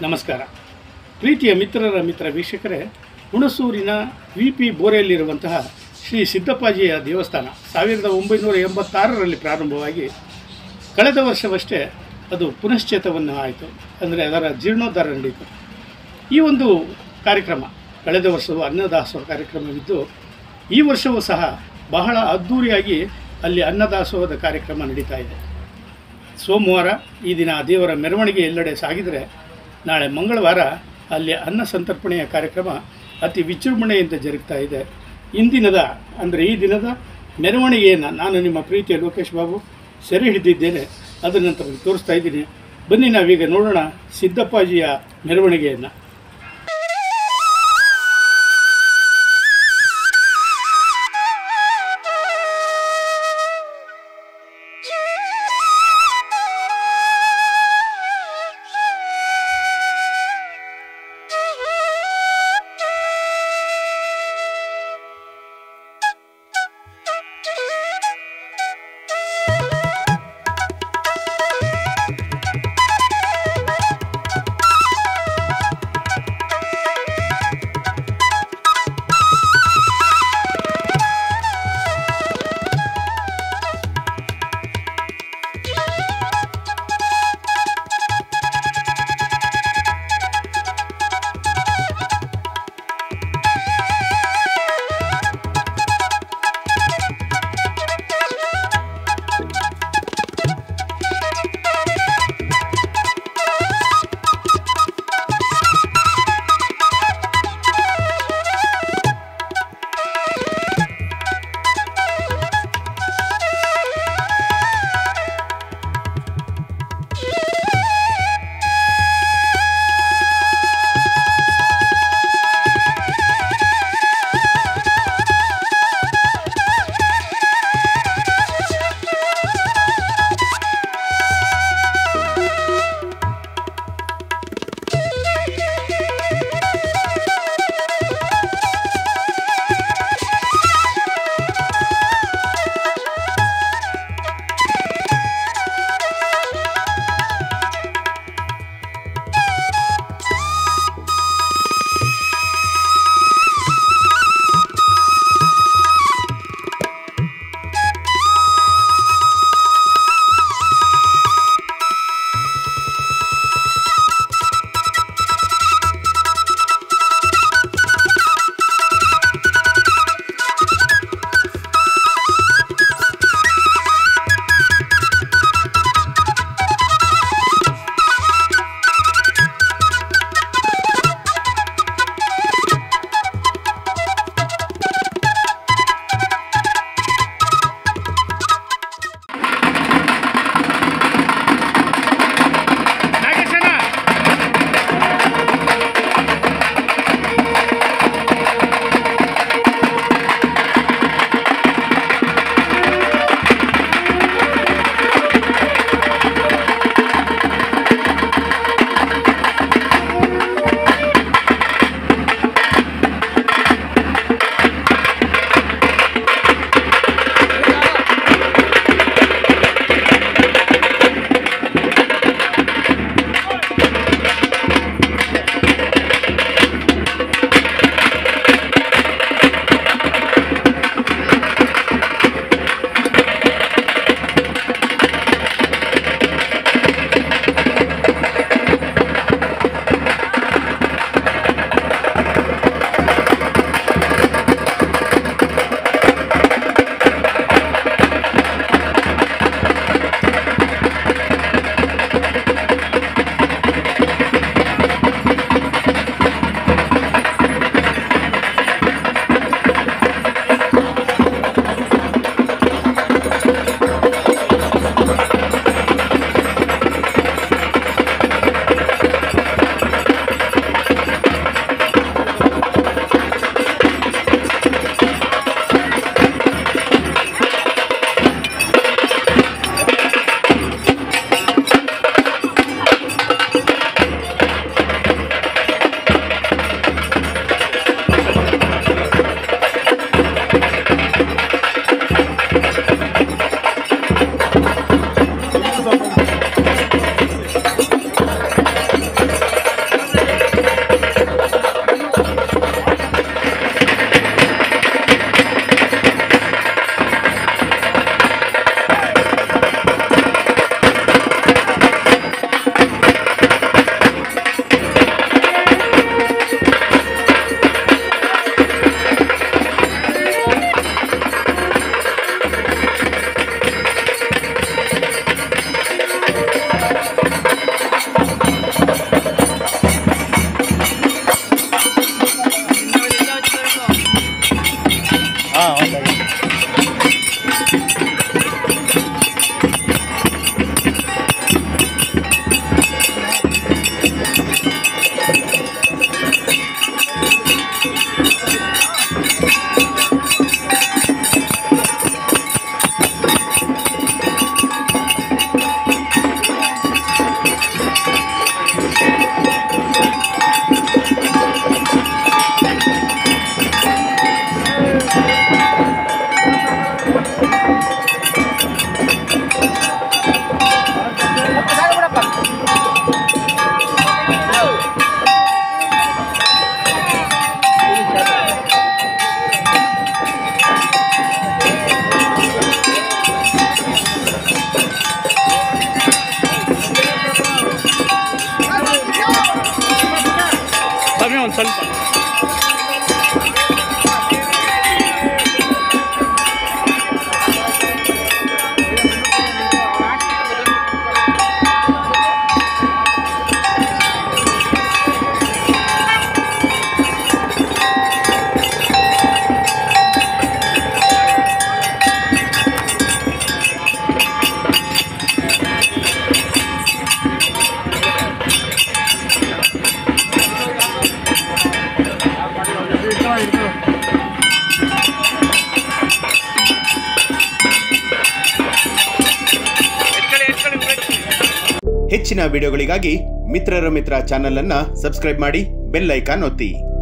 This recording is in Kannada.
ನಮಸ್ಕಾರ ಪ್ರೀತಿಯ ಮಿತ್ರರ ಮಿತ್ರ ವೀಕ್ಷಕರೇ ಹುಣಸೂರಿನ ವಿ ಪಿ ಬೋರೆಯಲ್ಲಿರುವಂತಹ ಶ್ರೀ ಸಿದ್ದಪ್ಪಾಜಿಯ ದೇವಸ್ಥಾನ ಸಾವಿರದ ಒಂಬೈನೂರ ಎಂಬತ್ತಾರರಲ್ಲಿ ಪ್ರಾರಂಭವಾಗಿ ಕಳೆದ ವರ್ಷವಷ್ಟೇ ಅದು ಪುನಶ್ಚೇತವನ್ನು ಆಯಿತು ಅಂದರೆ ಅದರ ಜೀರ್ಣೋದ್ಧಾರ ನಡೆಯಿತು ಈ ಒಂದು ಕಾರ್ಯಕ್ರಮ ಕಳೆದ ವರ್ಷವು ಅನ್ನದಾಸೋಹ ಕಾರ್ಯಕ್ರಮವಿದ್ದು ಈ ವರ್ಷವೂ ಸಹ ಬಹಳ ಅದ್ಧೂರಿಯಾಗಿ ಅಲ್ಲಿ ಅನ್ನದಾಸೋಹದ ಕಾರ್ಯಕ್ರಮ ನಡೀತಾ ಇದೆ ಸೋಮವಾರ ಈ ದಿನ ದೇವರ ಮೆರವಣಿಗೆ ಎಲ್ಲೆಡೆ ಸಾಗಿದರೆ ನಾಳೆ ಮಂಗಳವಾರ ಅಲ್ಲಿ ಅನ್ನ ಸಂತರ್ಪಣೆಯ ಕಾರ್ಯಕ್ರಮ ಅತಿ ವಿಜೃಂಭಣೆಯಿಂದ ಜರುಗ್ತಾ ಇದೆ ಇಂದಿನದ ಅಂದರೆ ಈ ದಿನದ ಮೆರವಣಿಗೆಯನ್ನು ನಾನು ನಿಮ್ಮ ಪ್ರೀತಿಯ ಲೋಕೇಶ್ ಬಾಬು ಸೆರೆ ಹಿಡಿದಿದ್ದೇನೆ ಅದರ ನಂತರ ತೋರಿಸ್ತಾ ಇದ್ದೀನಿ ಬನ್ನಿ ನಾವೀಗ ನೋಡೋಣ ಸಿದ್ದಪ್ಪಾಜಿಯ ಮೆರವಣಿಗೆಯನ್ನು ಹೆಚ್ಚಿನ ವಿಡಿಯೋಗಳಿಗಾಗಿ ಮಿತ್ರರ ಮಿತ್ರ ಚಾನೆಲ್ ಅನ್ನ ಸಬ್ಸ್ಕ್ರೈಬ್ ಮಾಡಿ ಬೆಲ್ ಐಕಾನ್ ಒತ್ತಿ